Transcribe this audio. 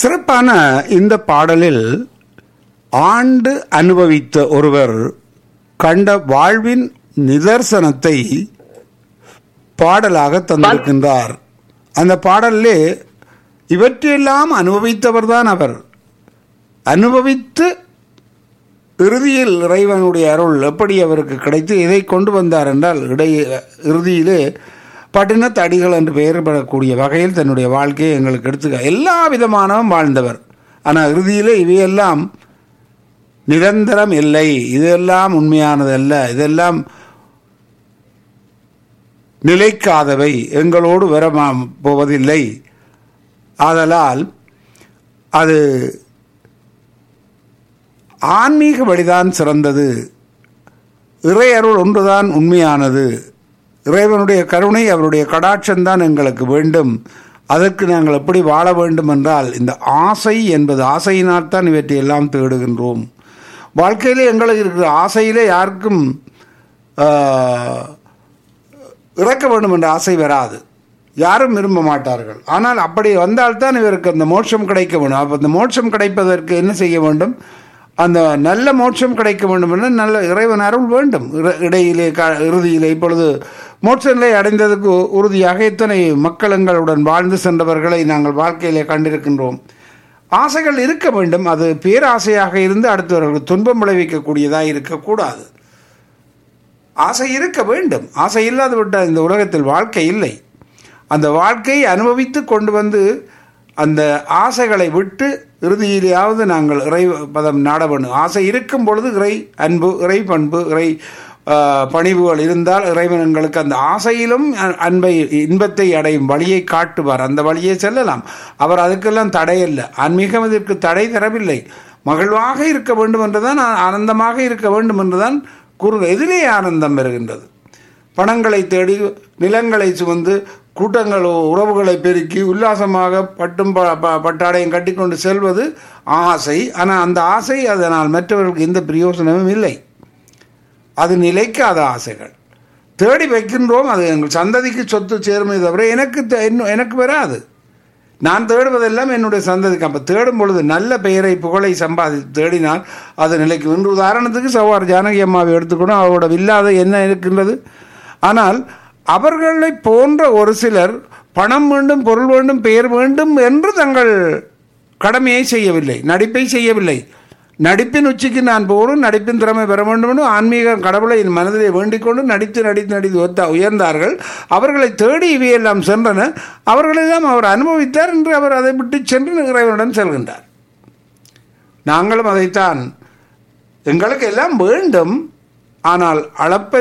சிறப்பான இந்த பாடலில் ஆண்டு அனுபவித்த ஒருவர் கண்ட வாழ்வின் நிதர்சனத்தை பாடலாக தந்திருக்கின்றார் அந்த பாடலிலே இவற்றையெல்லாம் அனுபவித்தவர்தான் அவர் அனுபவித்து இறுதியில் இறைவனுடைய அருள் எப்படி அவருக்கு கிடைத்து இதை கொண்டு வந்தார் என்றால் இடையே இறுதியிலே பட்டினத்து அடிகள் என்று பெயர்படக்கூடிய வகையில் தன்னுடைய வாழ்க்கையை எங்களுக்கு எடுத்துக்க எல்லா விதமானவும் வாழ்ந்தவர் ஆனால் இறுதியிலே இவையெல்லாம் நிரந்தரம் இல்லை இதெல்லாம் உண்மையானது அல்ல இதெல்லாம் நிலைக்காதவை எங்களோடு வர போவதில்லை ஆதலால் அது ஆன்மீக வழிதான் சிறந்தது இறையருள் ஒன்றுதான் உண்மையானது இறைவனுடைய கருணை அவருடைய கடாட்சம்தான் எங்களுக்கு வேண்டும் அதற்கு நாங்கள் எப்படி வாழ வேண்டும் என்றால் இந்த ஆசை என்பது ஆசையினால் தான் இவற்றை எல்லாம் தேடுகின்றோம் வாழ்க்கையிலே எங்களுக்கு இருக்கிற ஆசையிலே யாருக்கும் இறக்க வேண்டும் என்ற ஆசை வராது யாரும் விரும்ப மாட்டார்கள் ஆனால் அப்படி வந்தால்தான் இவருக்கு அந்த மோட்சம் கிடைக்க வேண்டும் அப்போ அந்த மோட்சம் கிடைப்பதற்கு என்ன செய்ய வேண்டும் அந்த நல்ல மோட்சம் கிடைக்க வேண்டும் என்று நல்ல இறைவன் அருள் வேண்டும் இடையிலே க இறுதியிலே இப்பொழுது மோட்ச நிலை அடைந்ததுக்கு உறுதியாக இத்தனை மக்கள் எங்களுடன் வாழ்ந்து சென்றவர்களை நாங்கள் வாழ்க்கையிலே கண்டிருக்கின்றோம் ஆசைகள் இருக்க வேண்டும் அது பேராசையாக இருந்து அடுத்தவர்களுக்கு துன்பம் விளைவிக்கக்கூடியதாக இருக்கக்கூடாது ஆசை இருக்க வேண்டும் ஆசை இல்லாது விட்ட இந்த உலகத்தில் வாழ்க்கை இல்லை அந்த வாழ்க்கையை அனுபவித்து கொண்டு வந்து அந்த ஆசைகளை விட்டு இறுதியிலேயாவது நாங்கள் இறை பதம் நாட வேண்டும் ஆசை இருக்கும் பொழுது இறை அன்பு இறை பண்பு இறை பணிவுகள் இருந்தால் இறைவன் எங்களுக்கு அந்த ஆசையிலும் அன்பை இன்பத்தை அடையும் வழியை காட்டுவார் அந்த வழியை செல்லலாம் அவர் அதுக்கெல்லாம் தடையில்லை ஆன்மீகம் இதற்கு தடை தரவில்லை மகிழ்வாக இருக்க வேண்டும் என்றுதான் ஆனந்தமாக இருக்க வேண்டும் என்றுதான் கூறு எதிலே ஆனந்தம் வருகின்றது பணங்களை தேடி நிலங்களை சுமந்து கூட்டங்கள் உறவுகளை பெருக்கி உல்லாசமாக பட்டும் பட்டாடையும் கட்டிக்கொண்டு செல்வது ஆசை ஆனால் அந்த ஆசை அதனால் மற்றவர்களுக்கு எந்த பிரயோசனமும் இல்லை அது நிலைக்காத ஆசைகள் தேடி வைக்கின்றோம் அது எங்கள் சந்ததிக்கு சொத்து சேருமே தவிர எனக்கு எனக்கு வராது நான் தேடுவதெல்லாம் என்னுடைய சந்ததிக்கு அப்போ தேடும் பொழுது நல்ல பெயரை புகழை சம்பாதி தேடினால் அது நிலைக்கு இன்று உதாரணத்துக்கு சவார் ஜானகி அம்மாவை எடுத்துக்கணும் அவரோட இல்லாத என்ன இருக்கின்றது ஆனால் அவர்களை போன்ற ஒரு சிலர் பணம் வேண்டும் பொருள் வேண்டும் பெயர் வேண்டும் என்று தங்கள் கடமையை செய்யவில்லை நடிப்பை செய்யவில்லை நடிப்பின் உச்சிக்கு நான் போகணும் நடிப்பின் திறமை பெற வேண்டும் என்று ஆன்மீக கடவுளை என் மனதிலே வேண்டிக் கொண்டு நடித்து நடித்து நடித்து ஒத்த உயர்ந்தார்கள் அவர்களை தேடி இவையெல்லாம் சென்றன அவர்களெல்லாம் அவர் அனுபவித்தார் என்று அவர் அதை விட்டு சென்று இறைவனிடம் செல்கின்றார் நாங்களும் அதைத்தான் எங்களுக்கு எல்லாம் வேண்டும் ஆனால் அளப்ப